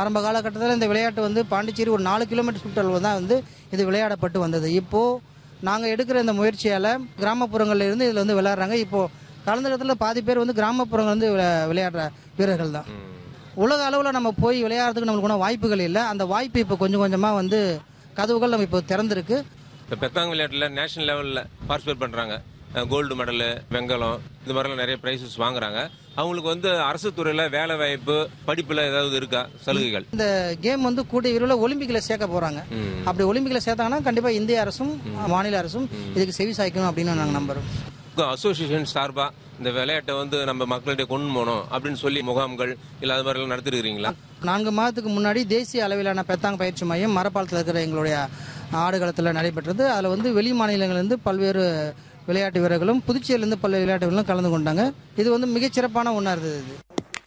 ஆரம்ப காலகட்டத்தில் இந்த விளையாட்டு வந்து பாண்டிச்சேரி ஒரு நாலு கிலோமீட்டர் சுற்றளவு தான் வந்து இது விளையாடப்பட்டு வந்தது இப்போது நாங்கள் எடுக்கிற இந்த முயற்சியால் கிராமப்புறங்கள்ல இருந்து இதில் வந்து விளையாடுறாங்க இப்போது கலந்துக்கிறதுல பாதி பேர் வந்து கிராமப்புறங்கள் வந்து விளை- விளையாடுற வீரர்கள் தான் உலக அளவில் நம்ம போய் விளையாடுறதுக்கு நம்மளுக்கு ஒன்றும் வாய்ப்புகள் இல்லை அந்த வாய்ப்பு இப்போ கொஞ்சம் கொஞ்சமாக வந்து கதவுகள் நம்ம இப்போ திறந்திருக்கு இப்போ பெத்தாங் விளையாட்டில் நேஷனல் லெவலில் பார்ட்டிசிபேட் பண்ணுறாங்க கோல்டு மெடலு வெங்கலம் இது மாதிரிலாம் நிறைய ப்ரைஸஸ் வாங்குறாங்க அவங்களுக்கு வந்து அரசு துறையில் வேலை வாய்ப்பு படிப்பில் ஏதாவது இருக்கா சலுகைகள் இந்த கேம் வந்து கூடிய விரைவில் ஒலிம்பிக்கில் சேர்க்க போகிறாங்க ம். அப்படி ஒலிம்பிக்கில் சேர்த்தாங்கன்னா கண்டிப்பாக இந்திய அரசும் மாநில அரசும் இதுக்கு செவி சாய்க்கணும் அப்படின்னு நாங்கள் நம்புறோம் அசோசியேஷன் சார்பாக இந்த விளையாட்டை வந்து நம்ம மக்களிடையே கொண்டு போகணும் அப்படின்னு சொல்லி முகாம்கள் இல்லை அது மாதிரிலாம் நடத்திருக்கிறீங்களா நான்கு மாதத்துக்கு முன்னாடி தேசிய அளவிலான பெத்தாங் பயிற்சி மையம் மரப்பாலத்தில் இருக்கிற எங்களுடைய ஆடுகளத்தில் நடைபெற்றது அதில் வந்து வெளி மாநிலங்களிலிருந்து பல்வேறு விளையாட்டு வீரர்களும் புதுச்சேரியிலிருந்து பல்வேறு விளையாட்டு வீரர்களும் கலந்து கொண்டாங்க இது வந்து மிகச்சிறப்பான ஒன்றா இருந்தது இது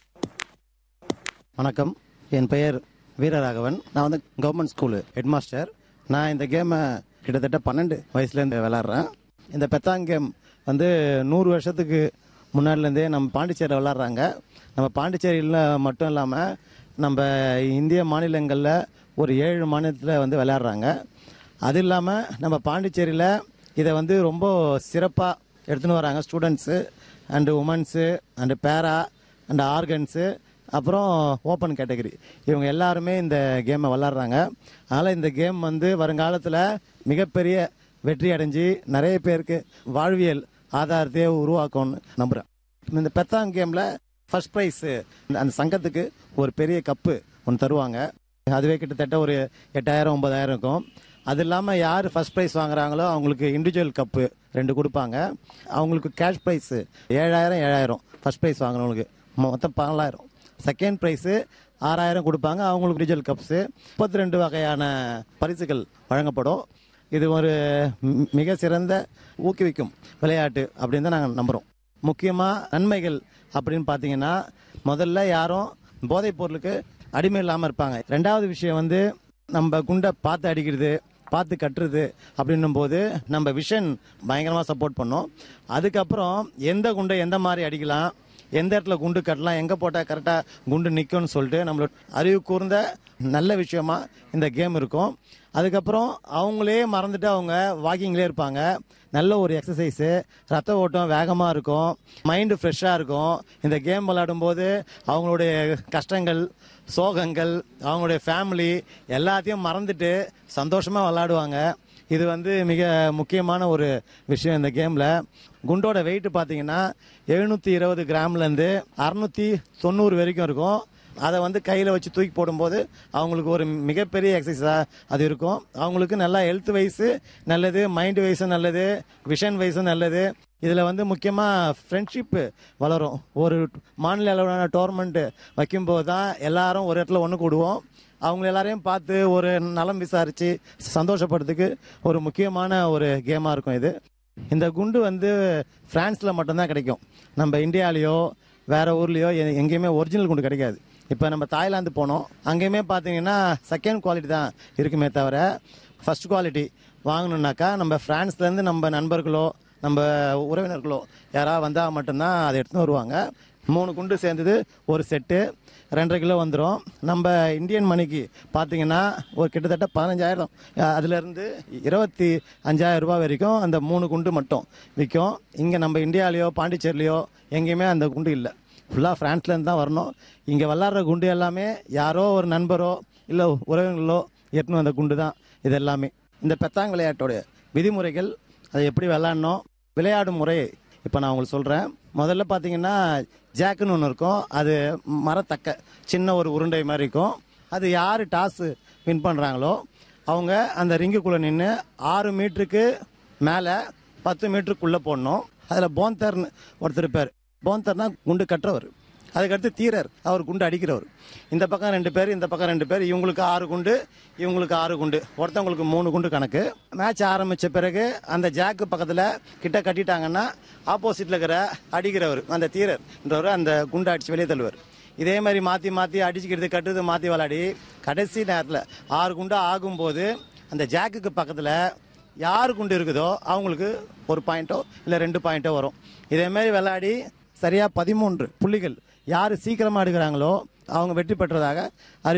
வணக்கம் என் பெயர் வீரராகவன் நான் வந்து கவர்மெண்ட் ஸ்கூலு ஹெட்மாஸ்டர் நான் இந்த கேமை கிட்டத்தட்ட பன்னெண்டு வயசுலேருந்து விளாட்றேன் இந்த பெத்தாங் கேம் வந்து நூறு வருஷத்துக்கு முன்னாடிலேருந்தே நம்ம பாண்டிச்சேரியில் விளாட்றாங்க நம்ம பாண்டிச்சேரியில் மட்டும் இல்லாமல் நம்ம இந்திய மாநிலங்களில் ஒரு ஏழு மாநிலத்தில் வந்து விளையாடுறாங்க அது இல்லாமல் நம்ம பாண்டிச்சேரியில் இதை வந்து ரொம்ப சிறப்பாக எடுத்துன்னு வராங்க students and women's and para and organs அப்புறம் ஓப்பன் கேட்டகரி இவங்க எல்லாருமே இந்த கேமை விளாட்றாங்க அதனால் இந்த கேம் வந்து வருங்காலத்தில் மிகப்பெரிய வெற்றி அடைஞ்சு நிறைய பேருக்கு வாழ்வியல் ஆதாரத்தையே உருவாக்கும்னு நம்புகிறேன் இந்த பெத்தாங் கேமில் ஃபர்ஸ்ட் ப்ரைஸு அந்த சங்கத்துக்கு ஒரு பெரிய கப்பு ஒன்று தருவாங்க அதுவே கிட்டத்தட்ட ஒரு எட்டாயிரம் ஒன்பதாயிரம் இருக்கும் அது இல்லாமல் யார் ஃபர்ஸ்ட் ப்ரைஸ் வாங்குறாங்களோ அவங்களுக்கு இண்டிவிஜுவல் கப்பு ரெண்டு கொடுப்பாங்க அவங்களுக்கு கேஷ் ப்ரைஸு ஏழாயிரம் ஏழாயிரம் ஃபர்ஸ்ட் ப்ரைஸ் வாங்குறவங்களுக்கு மொத்தம் பன்னெண்டாயிரம் செகண்ட் ப்ரைஸு ஆறாயிரம் கொடுப்பாங்க அவங்களுக்கு இண்டிவிஜுவல் கப்ஸு முப்பத்தி ரெண்டு வகையான பரிசுகள் வழங்கப்படும் இது ஒரு மி- மிக சிறந்த ஊக்குவிக்கும் விளையாட்டு அப்படின்னு தான் நாங்கள் நம்புகிறோம் முக்கியமாக நன்மைகள் அப்படின்னு பார்த்தீங்கன்னா முதல்ல யாரும் போதைப் பொருளுக்கு அடிமை இல்லாமல் இருப்பாங்க ரெண்டாவது விஷயம் வந்து நம்ம குண்டை பார்த்து அடிக்கிறது பார்த்து கட்டுறது அப்படின்னும் போது நம்ம விஷன் பயங்கரமாக சப்போர்ட் பண்ணோம் அதுக்கப்புறம் எந்த குண்டை எந்த மாதிரி அடிக்கலாம் எந்த இடத்துல குண்டு கட்டலாம் எங்கே போட்டால் கரெக்டாக குண்டு நிற்கும்னு சொல்லிட்டு நம்மளோட அறிவு கூர்ந்த நல்ல விஷயமா இந்த கேம் இருக்கும் அதுக்கப்புறம் அவங்களே மறந்துட்டு அவங்க வாக்கிங்லேயே இருப்பாங்க நல்ல ஒரு எக்ஸசைஸு ரத்த ஓட்டம் வேகமாக இருக்கும் மைண்டு ஃப்ரெஷ்ஷாக இருக்கும் இந்த கேம் விளையாடும்போது அவங்களுடைய கஷ்டங்கள் சோகங்கள் அவங்களுடைய ஃபேமிலி எல்லாத்தையும் மறந்துட்டு சந்தோஷமாக விளையாடுவாங்க இது வந்து மிக முக்கியமான ஒரு விஷயம் இந்த கேமில் குண்டோட வெயிட் பார்த்தீங்கன்னா எழுநூற்றி இருபது கிராம்லேருந்து அறநூற்றி தொண்ணூறு வரைக்கும் இருக்கும் அதை வந்து கையில் வச்சு தூக்கி போடும்போது அவங்களுக்கு ஒரு மிகப்பெரிய எக்ஸசைஸாக அது இருக்கும் அவங்களுக்கு நல்லா ஹெல்த் வைஸு நல்லது மைண்ட் வைஸும் நல்லது விஷன் வைஸும் நல்லது இதில் வந்து முக்கியமாக ஃப்ரெண்ட்ஷிப்பு வளரும் ஒரு மாநில அளவிலான டோர்னமெண்ட்டு வைக்கும்போது தான் எல்லாரும் ஒரு இடத்துல ஒன்று கூடுவோம் அவங்க எல்லாரையும் பார்த்து ஒரு நலம் விசாரித்து சந்தோஷப்படுறதுக்கு ஒரு முக்கியமான ஒரு கேமாக இருக்கும் இது இந்த குண்டு வந்து ஃப்ரான்ஸில் மட்டும்தான் கிடைக்கும் நம்ம இந்தியாலேயோ வேற ஊர்லேயோ எ- எங்கேயுமே ஒரிஜினல் குண்டு கிடைக்காது இப்போ நம்ம தாய்லாந்து போனோம் அங்கேயுமே பார்த்தீங்கன்னா செகண்ட் குவாலிட்டி தான் இருக்குமே தவிர ஃபர்ஸ்ட் குவாலிட்டி வாங்கணுன்னாக்கா நம்ம ஃப்ரான்ஸ்லேருந்து நம்ம நண்பர்களோ நம்ம உறவினர்களோ யாராவது வந்தால் மட்டும்தான் அதை எடுத்துன்னு வருவாங்க மூணு குண்டு சேர்ந்தது ஒரு செட்டு ரெண்டரை கிலோ வந்துடும் நம்ம இந்தியன் மணிக்கு பார்த்தீங்கன்னா ஒரு கிட்டத்தட்ட பதினஞ்சாயிரம் அதுலேருந்து இருபத்தி அஞ்சாயிரம் ரூபாய் வரைக்கும் அந்த மூணு குண்டு மட்டும் விற்கும் இங்கே நம்ம இந்தியாலேயோ பாண்டிச்சேரிலையோ எங்கேயுமே அந்த குண்டு இல்லை ஃபுல்லாக ஃப்ரான்ஸ்லேருந்து தான் வரணும் இங்கே விளாட்ற குண்டு எல்லாமே யாரோ ஒரு நண்பரோ இல்லை உறவினர்களோ எட்டுன்னு வந்த குண்டு தான் இது எல்லாமே இந்த பெத்தாங் விளையாட்டோட விதிமுறைகள் அதை எப்படி விளாட்ணும் விளையாடும் முறை இப்போ நான் உங்களுக்கு சொல்கிறேன் முதல்ல பார்த்தீங்கன்னா ஜாக்குன்னு ஒன்று இருக்கும் அது மரத்தக்க சின்ன ஒரு உருண்டை மாதிரி இருக்கும் அது யார் டாஸு வின் பண்ணுறாங்களோ அவங்க அந்த ரிங்குக்குள்ளே நின்று ஆறு மீட்டருக்கு மேலே பத்து மீட்டருக்குள்ளே போடணும் அதில் போந்தர்னு ஒருத்தர் இருப்பார் போந்தர்னா குண்டு கட்டுறவர் அதுக்கடுத்து தீரர் அவர் குண்டு அடிக்கிறவர் இந்த பக்கம் ரெண்டு பேர் இந்த பக்கம் ரெண்டு பேர் இவங்களுக்கு ஆறு குண்டு இவங்களுக்கு ஆறு குண்டு ஒருத்தவங்களுக்கு மூணு குண்டு கணக்கு மேட்ச் ஆரம்பித்த பிறகு அந்த ஜாக்கு பக்கத்தில் கிட்ட கட்டிட்டாங்கன்னா ஆப்போசிட்டில் இருக்கிற அடிக்கிறவர் அந்த தீரர்ன்றவர் அந்த குண்டு அடித்து வெளியே தள்ளுவார் இதே மாதிரி மாற்றி மாற்றி அடிச்சுக்கிறது கட்டுறது மாற்றி விளையாடி கடைசி நேரத்தில் ஆறு குண்டு ஆகும்போது அந்த ஜாக்குக்கு பக்கத்தில் யார் குண்டு இருக்குதோ அவங்களுக்கு ஒரு பாயிண்ட்டோ இல்லை ரெண்டு பாயிண்ட்டோ வரும் இதே மாதிரி விளையாடி சரியாக பதிமூன்று புள்ளிகள் யார் சீக்கிரமாக எடுக்கிறாங்களோ அவங்க வெற்றி பெற்றதாக அறி